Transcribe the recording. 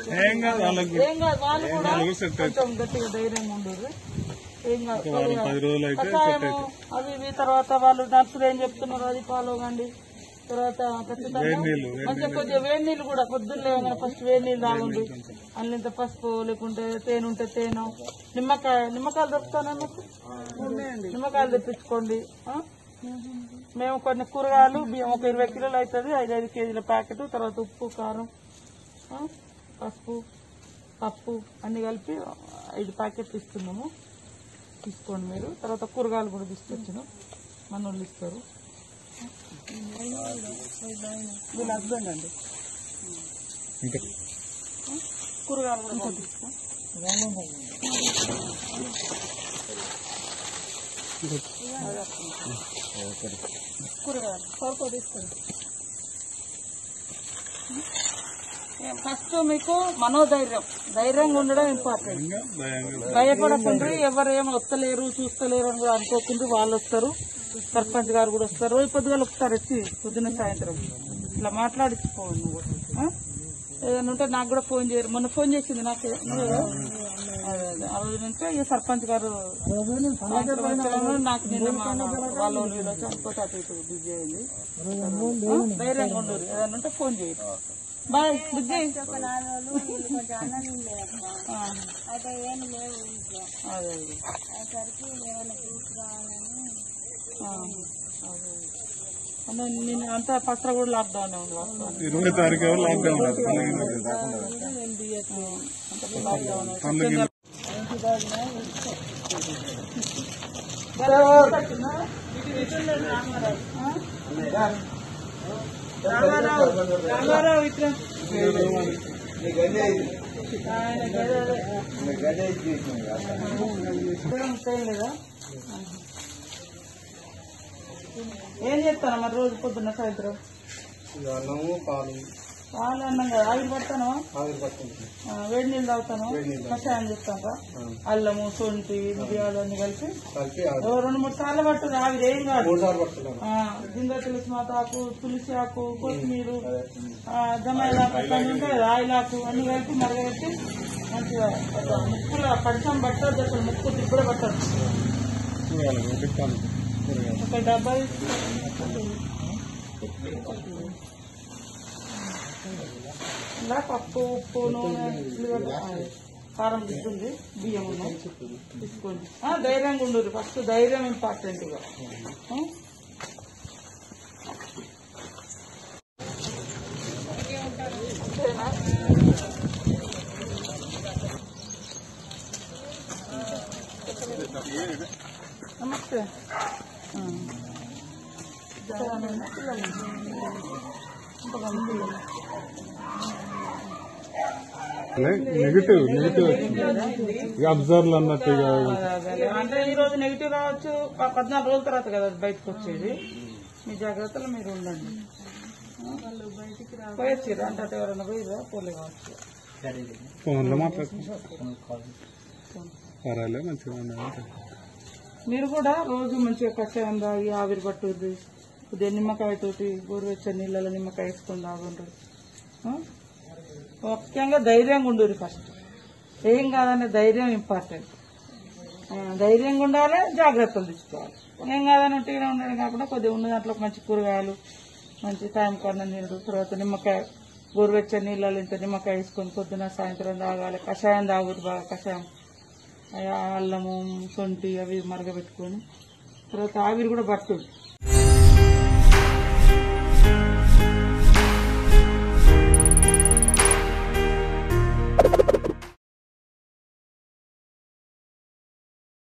ఏం కాదు వాళ్ళకి ఏం కాదు వాళ్ళు కూడా వాళ్ళు set కొంచెం గట్టిగా ధైర్యంగా ఉండరు ఏం కాదు వారం పది రోజులు అయితే కషాయము అవి ఇవి తర్వాత వాళ్ళు నర్సులు ఏం చెప్తున్నారు అది ఫాలో కండి తర్వాత ఖచ్చితంగా నీళ్ళు, మంచిగా కొద్దిగా వేడి నీళ్ళు కూడా పొద్దున్న లేవగానే ఫస్ట్ వేడి నీళ్ళు తాగుండు అల్లింత పసుపు లేకుంటే తేనె ఉంటే తేనె నిమ్మకాయ నిమ్మకాయలు దొరుకుతానా మీకు నిమ్మకాయలు తెప్పించుకోండి ఆ? మేము కొన్ని కూరగాయలు బియ్యం ఒక ఇరవై కిలోలు అవుతుంది ఐదు ఐదు కేజీల ప్యాకెట్ తర్వాత ఉప్పు కారం ఆ? పసుపు పప్పు అన్ని కలిపి ఐదు ప్యాకెట్లు ఇస్తున్నాము తీసుకోండి మీరు తర్వాత కూరగాయలు కూడా తీసుకొచ్చాను మన వాళ్ళు ఇస్తారు వీళ్ళ హస్బెండ్ అండి ఇంకా కూరగాయలు కూడా పంపిస్తా కూరగాయలు సరుకు తీసుకోండి ఫస్ట్ మీకు మనోధైర్యం ధైర్యంగా ఉండడం ఇంపార్టెంట్ ఇంకా భయంగా భయపడకండి ఎవరు ఏం వస్తలేరు చూస్తలేరు అని కూడా అనుకోకుండా వాళ్ళు వస్తారు సర్పంచ్ గారు కూడా వస్తారు రోజు పొద్దుగాల ఒకసారి వచ్చి పొద్దున్న సాయంత్రం ఇట్లా మాట్లాడించుకోండి నువ్వు ఆ? ఏదైనా ఉంటే నాకు కూడా ఫోన్ చేయరు మొన్న ఫోన్ చేసింది నాకు నువ్వు కదా? అదే అదే ఆ రోజు నుంచే ఈ సర్పంచ్ గారు సాయంత్రం వచ్చారు. నాకు నిన్న మా వాళ్ళ వాళ్ళు ఈరోజు అనుకోతే అటు ఇటు బిజీ అయింది ఆ? ధైర్యంగా ఉండరు ఏదైనా ఉంటే ఫోన్ చేయరు బాయ్ బుద్ధి ఆ. అయితే ఏం లేవు ఇంట్లో అదే అదే అసరికి ఏమైనా తీసుకురావాలని ఆ, అదే. అన్న, నేను అంతా పత్ర కూడా లాక్డౌన్ ఉంది వాస్తవానికి. ఇరవై తారీఖు ఎవరు లాక్డౌన్ నేను బియ్యకు అంతా లాక్డౌన్ ఉంది. పండ్లకి రామారావు రామారావు ఇట్లా ఆయన గదే అదే. దూరం చేయలేదా ఏం చేస్తాను మరి రోజు పొద్దున్న సాయంత్రం అన్నము పాలు వాళ్ళు అన్నం కదా ఆవిరి పడతాను ఆవిరి పట్టుకుంటుంది వేడి నీళ్ళు తాగుతాను కషాయం చేస్తాను అల్లము సొంటి మిరియాలు అన్ని కలిపి కలిపి ఓ రెండు మూడు సార్లు పట్టుంది ఆవిరి ఏం కాదు మూడు సార్లు పట్టుకున్నాను ఆ, గింజ తులసి మాతాకు తులసి ఆకు కొత్తిమీర జమాయిలాకు అన్నీ ఉంటాయి కదా ఆయిలాకు అన్ని కలిపి మరగబెట్టి మంచిగా ఒక ముక్కుల పడిసం పట్టదు అసలు ముక్కు తిప్పుడు పట్టదు కూరగాయలు వడ్డిస్తాను కూరగాయలు ఒక డబ్బా తీసుకోండి. ఇలా పప్పు ఉప్పు నూనె ఉల్లిగడ్డ, ఆ, కారం దిద్దుంది బియ్యం ఉన్నాయి తీసుకోండి ఆ, ధైర్యంగా ఉండరు ఫస్ట్ ధైర్యం ఇంపార్టెంట్ ఇక ఆ? అంతేనా? నమస్తే ఆ. సరేనా? పిల్లలు. ఇంతమంది పిల్లలు. నెగిటివ్ నెగిటివ్ ఇక అబ్జర్వ్ అన్నట్టుగా అదే, అదే. అంటే ఈ రోజు నెగిటివ్ రావచ్చు ప- పద్నాలుగు రోజుల తర్వాత కదా అది బయటకు వచ్చేది మీ జాగ్రత్తలు మీరు ఉండండి పోయొచ్చిర్రు అంటే అటు ఎవరైనా పోయిరా పోలే కావచ్చు ఫోన్లో మాట్లాడుతున్నాం పర్వాలేదు మంచిగా ఉన్నది మీరు కూడా రోజు మంచిగా కషాయం తాగి ఆవిరి పట్టుద్ది కొద్దిగా నిమ్మకాయ తోటి గోరువెచ్చని నీళ్ళలో నిమ్మకాయ వేసుకొని తాగుండ్రు ఆ? ముఖ్యంగా ధైర్యంగా ఉండుర్రి ఫస్ట్ ఏం కాదనే ధైర్యం ఇంపార్టెంట్ ఆ, ధైర్యంగా ఉండాలి జాగ్రత్తలు తీసుకోవాలి ఏం కాదని ఉట్టిగా ఉండడం కాకుండా కొద్దిగా ఉన్న దాంట్లో మంచి కూరగాయలు మంచి టైం కన్నా నీళ్ళు తర్వాత నిమ్మకాయ గోరువెచ్చని నీళ్ళలో ఇంత నిమ్మకాయ వేసుకొని పొద్దున సాయంత్రం తాగాలి కషాయం తాగుతుంది బాగా కషాయం ఆ అల్లము సొంటి అవి మరగబెట్టుకొని తర్వాత ఆవిరి కూడా పట్టుంది